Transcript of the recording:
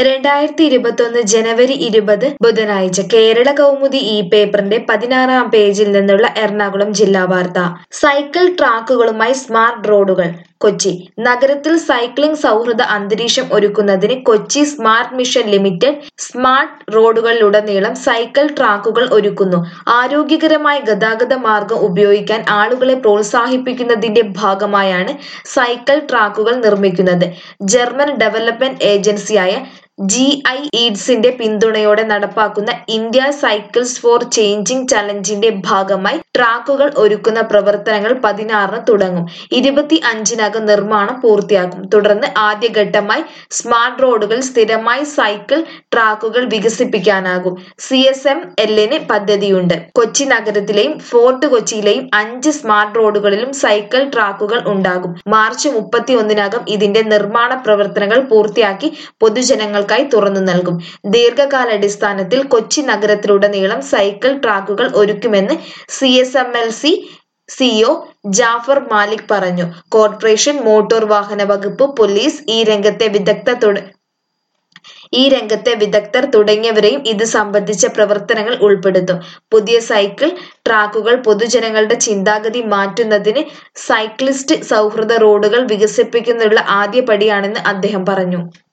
രണ്ടായിരത്തി ഇരുപത്തൊന്ന് ജനുവരി ഇരുപത് ബുധനാഴ്ച കേരള കൗമുദി ഈ പേപ്പറിന്റെ പതിനാറാം പേജിൽ നിന്നുള്ള എറണാകുളം ജില്ലാ വാർത്ത സൈക്കിൾ ട്രാക്കുകളുമായി സ്മാർട്ട് റോഡുകൾ കൊച്ചി നഗരത്തിൽ സൈക്ലിംഗ് സൗഹൃദ അന്തരീക്ഷം ഒരുക്കുന്നതിന് Kochi smart mission limited smart റോഡുകളിലുടനീളം സൈക്കിൾ ട്രാക്കുകൾ ഒരുക്കുന്നു ആരോഗ്യകരമായ ഗതാഗത മാർഗം ഉപയോഗിക്കാൻ ആളുകളെ പ്രോത്സാഹിപ്പിക്കുന്നതിന്റെ ഭാഗമായാണ് സൈക്കിൾ ട്രാക്കുകൾ നിർമ്മിക്കുന്നത് ജർമ്മൻ ഡെവലപ്മെന്റ് ഏജൻസിയായ ജി ഐ ഈഡ്സിന്റെ പിന്തുണയോടെ നടപ്പാക്കുന്ന ഇന്ത്യ സൈക്കിൾസ് ഫോർ ചേഞ്ചിങ് ചലഞ്ചിന്റെ ഭാഗമായി ട്രാക്കുകൾ ഒരുക്കുന്ന പ്രവർത്തനങ്ങൾ പതിനാറിന് തുടങ്ങും ഇരുപത്തി അഞ്ചിനകം നിർമ്മാണം പൂർത്തിയാക്കും തുടർന്ന് ആദ്യഘട്ടമായി സ്മാർട്ട് റോഡുകൾ സ്ഥിരമായി സൈക്കിൾ ട്രാക്കുകൾ വികസിപ്പിക്കാനാകും സി എസ് എം എല്ലിന് പദ്ധതിയുണ്ട് കൊച്ചി നഗരത്തിലെയും ഫോർട്ട് കൊച്ചിയിലെയും അഞ്ച് സ്മാർട്ട് റോഡുകളിലും സൈക്കിൾ ട്രാക്കുകൾ ഉണ്ടാകും മാർച്ച് മുപ്പത്തി ഒന്നിനകം ഇതിന്റെ നിർമ്മാണ പ്രവർത്തനങ്ങൾ പൂർത്തിയാക്കി പൊതുജനങ്ങൾക്കായി തുറന്നു നൽകും ദീർഘകാലാടിസ്ഥാനത്തിൽ കൊച്ചി നഗരത്തിലുടനീളം സൈക്കിൾ ട്രാക്കുകൾ ഒരുക്കുമെന്ന് C S M L C CEO Jafar Malik പറഞ്ഞു കോർപ്പറേഷൻ മോട്ടോർ വാഹന വകുപ്പ് പോലീസ് ഈ രംഗത്തെ വിദഗ്ധ തുട ഈ രംഗത്തെ വിദഗ്ധർ തുടങ്ങിയവരെയും ഇത് സംബന്ധിച്ച പ്രവർത്തനങ്ങൾ ഉൾപ്പെടുത്തും പുതിയ സൈക്കിൾ ട്രാക്കുകൾ പൊതുജനങ്ങളുടെ ചിന്താഗതി മാറ്റുന്നതിന് സൈക്ലിസ്റ്റ് സൗഹൃദ റോഡുകൾ വികസിപ്പിക്കുന്നതിനുള്ള ആദ്യ പടിയാണെന്ന് അദ്ദേഹം പറഞ്ഞു